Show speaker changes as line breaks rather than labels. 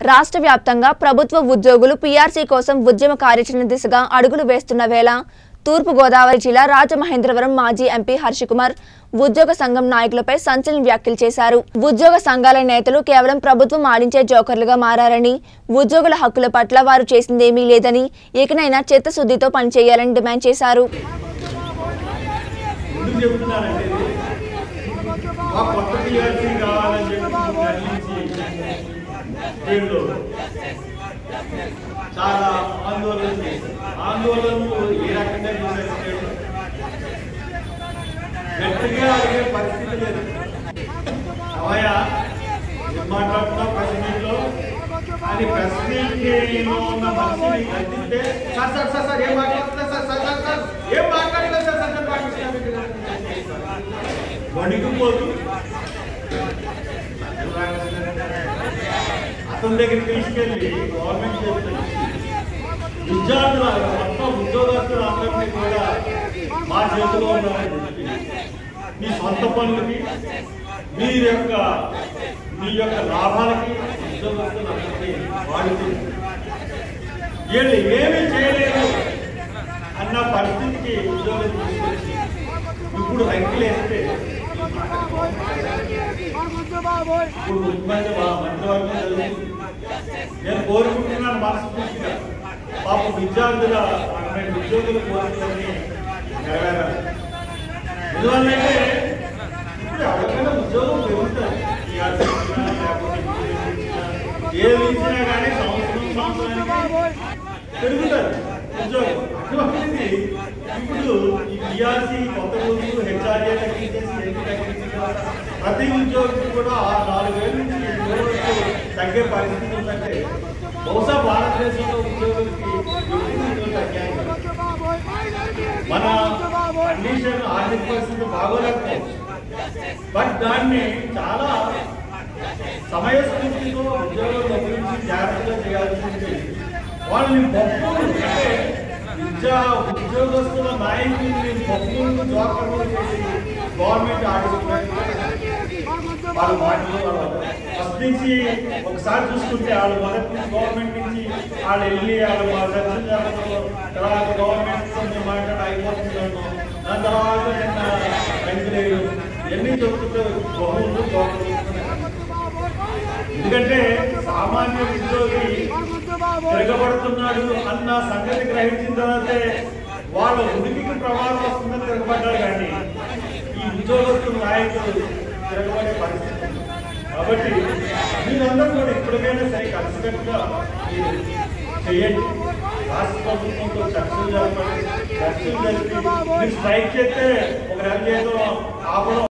రాష్ట్ర వ్యాప్తంగా ప్రభుత్వ ఉద్యోగులు పీఆర్సీ కోసం ఉద్యమ కార్యాచరణ దిశగా అడుగులు వేస్తున్న వేళ తూర్పు గోదావరి జిల్లా రాజమహేంద్రవరం మాజీ ఎంపీ హర్షకుమార్ ఉద్యోగ సంఘం నాయకులపై సంచలన వ్యాఖ్యలు చేశారు ఉద్యోగ సంఘాల నేతలు కేవలం ప్రభుత్వం ఆడించే జోకర్లుగా మారారని ఉద్యోగుల హక్కుల పట్ల వారు చేసిందేమీ లేదని ఇకనైనా చిత్తశుద్ధితో పనిచేయాలని డిమాండ్ చేశారు
ఎందుకు చెప్తున్నానంటే ఇది? మా కొత్త టీఆర్సీ కావాలని చెప్పి నిర్ణయించి వీళ్ళు చాలా ఆందోళన చేశారు ఆందోళనలు ఏ రకంగా చేశారంటే గట్టిగా అడిగే పరిస్థితి లేదు అవయా ఏం మాట్లాడుతున్నావు ప్రెస్ మీట్లో అని ప్రెస్ మీట్ ఉన్న మనిషిని గద్దిస్తే సార్ సార్ సార్ సార్ ఏం మాట్లాడుతున్నారు సార్ సార్ సార్ సార్ ఏం మాట్లాడలేదు సార్ సార్ పాకిస్తాన్ వణికిపోతూ అతని దగ్గరికి తీసుకెళ్ళి గవర్నమెంట్ చెప్తుంది విద్యార్థుల మొత్తం ఉద్యోగస్తులు అందరినీ కూడా మా చేతిలో ఉన్నారని చెప్పి మీ సొంత పనులకి మీ యొక్క మీ యొక్క లాభాలకి ఉద్యోగస్తులు అందరినీ వాడుతుంది వీళ్ళు ఏమీ చేయలేదు అన్న పరిస్థితికి ఉద్యోగం తీసుకొచ్చి ఇప్పుడు రంగులేస్తే ఇప్పుడు ముఖ్యమంత్రి మా- మంత్రివర్గం జరుగుతుంది నేను కోరుకుంటున్నాను మనస్ఫూర్తిగా పాప విద్యార్థుల పన్నెండు ఉద్యోగుల కోరికలన్నీ నెరవేరాలి ఎందువల్లంటే ఇప్పుడు ఎవరికైనా ఉద్యోగం పెరుగుతుంది టీఆర్సీ ఇచ్చినా, లేకపోతే ఇంజనీరింగ్ ఇచ్చినా, ఏది ఇచ్చినా కానీ సంవత్సరం సంవత్సరానికి పెరుగుతుంది ఉద్యోగం అటువంటిది ఇప్పుడు ఈ టీఆర్సీ కొత్త రూల్స్ హెచ్ఆర్ఏ తగ్గించేసి ఎన్ని తగ్గించిన తర్వాత ప్రతి ఉద్యోగికి కూడా ఆ నాలుగు వేల నుంచి ఏడు వేల వరకు తగ్గే పరిస్థితి ఉందంటే బహుశా భారతదేశంలో ఉద్యోగులకి ఎప్పుడు ఉద్యోగులు తగ్గాయి మన కండిషన్ ఆర్థిక పరిస్థితి బాగోలేకపోవచ్చు బట్ దాన్ని చాలా సమయస్ఫూర్తితో ఉద్యోగుల గురించి జాగ్రత్తగా చేయాల్సింది వాళ్ళని పప్పులు అంటే విద్యా ఉద్యోగస్తుల నాయకుల్ని పప్పులు జోకర్లు చేసి గవర్నమెంట్ ఆడుతున్నట్టు వాళ్ళ మాటలు వాళ్ళ ఫస్ట్ నుంచి ఒకసారి చూసుకుంటే వాళ్ళు మొదటి నుంచి గవర్నమెంట్ నుంచి వాళ్ళు వెళ్ళి వాళ్ళు మా చర్చలు జరగడం తర్వాత గవర్నమెంట్ కొన్ని మాట్లాడి అయిపోతుంది అనడం. దాని తర్వాత నిన్న రైతులు ఎన్ని చెప్తుంటే బహువులు జోకర్లు ఎందుకంటే సామాన్య ఉద్యోగి తిరగబడుతున్నాడు అన్న సంగతి గ్రహించిన తర్వాతే వాళ్ళ ఉనికికి ప్రమాదం వస్తుందని తిరగబడ్డారు కానీ ఈ ఉద్యోగస్తుల నాయకులు తిరగబడే పరిస్థితి ఉంది. కాబట్టి మీరందరూ కూడా ఇప్పటికైనా సరే కలిసికట్టుగా మీరు చేయండి రాష్ట్ర ప్రభుత్వంతో చర్చలు జరపండి చర్చలు జరిపి మీరు స్ట్రైక్ చేస్తే ఒక నెల చేత ఆపడం